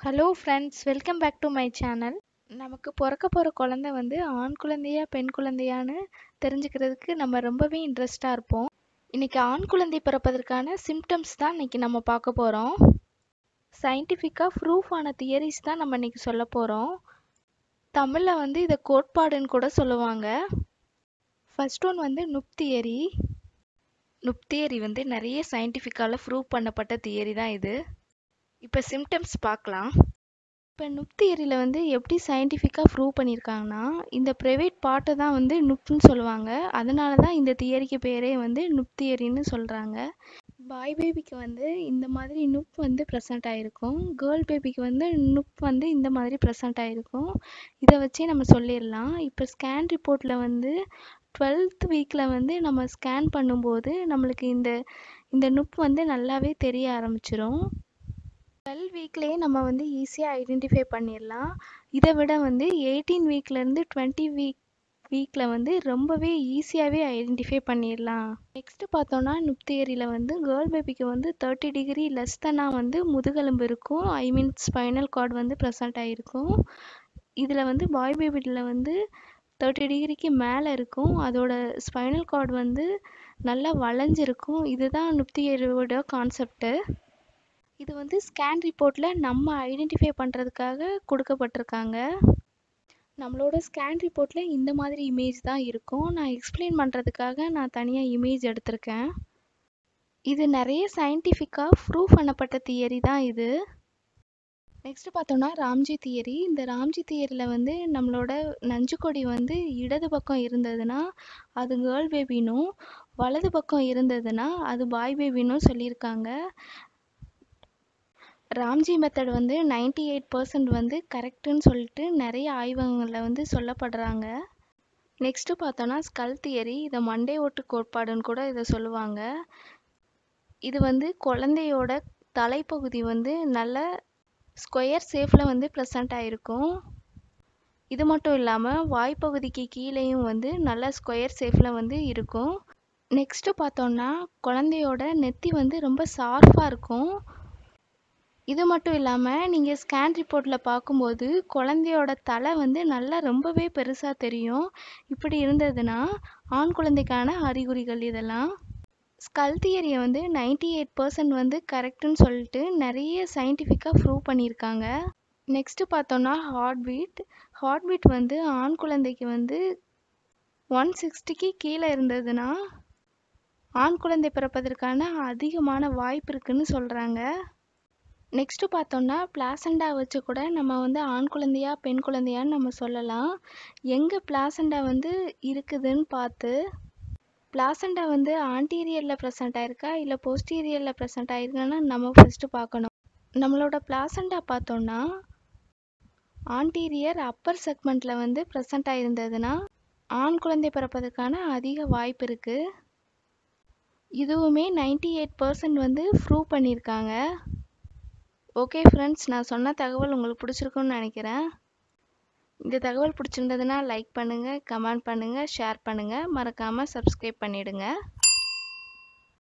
hello friends welcome back to my channel நமக்கு பிறக்க போகிற குழந்தை வந்து ஆண் குழந்தையா பெண் குழந்தையான்னு தெரிஞ்சுக்கிறதுக்கு நம்ம ரொம்பவே இன்ட்ரெஸ்டாக இருப்போம் இன்னைக்கு ஆண் குழந்தை பிறப்பதற்கான சிம்டம்ஸ் தான் இன்னைக்கு நம்ம பார்க்க போகிறோம் சயின்டிஃபிக்காக ப்ரூஃப் ஆன தியரிஸ் தான் நம்ம இன்னைக்கு சொல்ல போகிறோம் தமிழில் வந்து இதை கோட்பாடுன்னு கூட சொல்லுவாங்க ஃபர்ஸ்ட் ஒன் வந்து நுப் தியரி நுப் தியரி வந்து நிறைய சயின்டிஃபிக்கால ப்ரூவ் பண்ணப்பட்ட தியரி தான் இது இப்போ சிம்டம்ஸ் பார்க்கலாம் இப்போ நுப் தியரியில் வந்து எப்படி சயின்டிஃபிக்காக ப்ரூவ் பண்ணியிருக்காங்கன்னா இந்த ப்ரைவேட் பார்ட்டை தான் வந்து நுப்னு சொல்லுவாங்க அதனால தான் இந்த தியரிக்கு பேரே வந்து நுப் தியரின்னு சொல்கிறாங்க பாய் பேபிக்கு வந்து இந்த மாதிரி நுப் வந்து ப்ரெசென்ட் ஆகிருக்கும் கேர்ள் பேபிக்கு வந்து நுப் வந்து இந்த மாதிரி ப்ரெசென்ட் ஆகிருக்கும் இதை வச்சே நம்ம சொல்லிடலாம் இப்போ ஸ்கேன் ரிப்போர்ட்டில் வந்து டுவெல்த் வீக்கில் வந்து நம்ம ஸ்கேன் பண்ணும்போது நம்மளுக்கு இந்த இந்த நுப் வந்து நல்லாவே தெரிய ஆரம்பிச்சிரும் டுவெல் வீக்லேயே நம்ம வந்து ஈஸியாக ஐடென்டிஃபை பண்ணிடலாம் இதை விட வந்து எயிட்டீன் வீக்லேருந்து டுவெண்ட்டி வீக் வீக்கில் வந்து ரொம்பவே ஈஸியாகவே ஐடென்டிஃபை பண்ணிடலாம் நெக்ஸ்ட்டு பார்த்தோன்னா நுப் தியரியில் வந்து கேர்ள் பேபிக்கு வந்து தேர்ட்டி டிகிரி லெஸ் தனாக வந்து முதுகெலும்பு இருக்கும் ஐ மீன் ஸ்பைனல் கார்டு வந்து ப்ரெசென்ட் ஆகிருக்கும் இதில் வந்து பாய் பேபியில் வந்து தேர்ட்டி டிகிரிக்கு மேலே இருக்கும் அதோட ஸ்பைனல் கார்டு வந்து நல்லா வளைஞ்சிருக்கும் இதுதான் நுப் தியரியோட கான்செப்ட்டு இது வந்து ஸ்கேன் ரிப்போர்ட்டில் நம்ம ஐடென்டிஃபை பண்ணுறதுக்காக கொடுக்கப்பட்டிருக்காங்க நம்மளோட ஸ்கேன் ரிப்போர்ட்டில் இந்த மாதிரி இமேஜ் தான் இருக்கும் நான் எக்ஸ்பிளைன் பண்ணுறதுக்காக நான் தனியாக இமேஜ் எடுத்திருக்கேன் இது நிறைய சயின்டிஃபிக்காக ப்ரூவ் பண்ணப்பட்ட தியரி தான் இது நெக்ஸ்ட் பார்த்தோன்னா ராம்ஜி தியரி இந்த ராம்ஜி தியரியில் வந்து நம்மளோட நஞ்சுக்கொடி வந்து இடது பக்கம் இருந்ததுன்னா அது கேர்ள் பேபினும் வலது பக்கம் இருந்ததுன்னா அது பாய் பேபினும் சொல்லியிருக்காங்க ராம்ஜி மெத்தட் வந்து நைன்டி எயிட் பர்சன்ட் வந்து கரெக்டுன்னு சொல்லிட்டு நிறைய ஆய்வகங்களில் வந்து சொல்லப்படுறாங்க நெக்ஸ்ட்டு பார்த்தோன்னா ஸ்கல் தியரி இதை மண்டே ஓட்டு கோட்பாடுன்னு கூட இதை சொல்லுவாங்க இது வந்து குழந்தையோட தலைப்பகுதி வந்து நல்ல ஸ்கொயர் ஷேஃபில் வந்து ப்ரெசண்ட் ஆகிருக்கும் இது மட்டும் இல்லாமல் வாய்ப்பகுதிக்கு கீழேயும் வந்து நல்ல ஸ்கொயர் ஷேஃபில் வந்து இருக்கும் நெக்ஸ்ட்டு பார்த்தோன்னா குழந்தையோட நெத்தி வந்து ரொம்ப ஷார்ப்பாக இருக்கும் இது மட்டும் இல்லாமல் நீங்கள் ஸ்கேன் ரிப்போர்ட்டில் பார்க்கும்போது குழந்தையோட தலை வந்து நல்லா ரொம்பவே பெருசாக தெரியும் இப்படி இருந்ததுன்னா ஆண் குழந்தைக்கான அறிகுறிகள் இதெல்லாம் ஸ்கல் தியரியை வந்து நைன்டி எயிட் பர்சன்ட் வந்து கரெக்டுன்னு சொல்லிட்டு நிறைய சயின்டிஃபிக்காக ப்ரூவ் பண்ணியிருக்காங்க நெக்ஸ்ட்டு பார்த்தோன்னா ஹார்ட் பீட் ஹார்ட் பீட் வந்து ஆண் குழந்தைக்கு வந்து ஒன் சிக்ஸ்டிக்கு கீழே இருந்ததுன்னா ஆண் குழந்தை பிறப்பதற்கான அதிகமான வாய்ப்பு இருக்குன்னு சொல்கிறாங்க நெக்ஸ்ட்டு பார்த்தோன்னா பிளாசண்டா வச்சு கூட நம்ம வந்து ஆண் குழந்தையா பெண் குழந்தையான்னு நம்ம சொல்லலாம் எங்கே பிளாசண்டா வந்து இருக்குதுன்னு பார்த்து பிளாசண்டா வந்து ஆன்டீரியரில் ப்ரெசென்ட் ஆயிருக்கா இல்லை போஸ்டீரியரில் ப்ரெசென்ட் ஆயிருக்கான்னு நம்ம ஃபஸ்ட்டு பார்க்கணும் நம்மளோட பிளாசண்டா பார்த்தோன்னா ஆன்டீரியர் அப்பர் செக்மெண்ட்டில் வந்து ப்ரெசென்ட் ஆயிருந்ததுன்னா ஆண் குழந்தை பிறப்பதற்கான அதிக வாய்ப்பு இருக்குது இதுவுமே நைன்டி எயிட் பர்சன்ட் வந்து ப்ரூவ் பண்ணியிருக்காங்க ஓகே ஃப்ரெண்ட்ஸ் நான் சொன்ன தகவல் உங்களுக்கு பிடிச்சிருக்குன்னு நினைக்கிறேன் இந்த தகவல் பிடிச்சிருந்ததுன்னா லைக் பண்ணுங்கள் கமெண்ட் பண்ணுங்கள் ஷேர் பண்ணுங்கள் மறக்காமல் சப்ஸ்கிரைப் பண்ணிவிடுங்க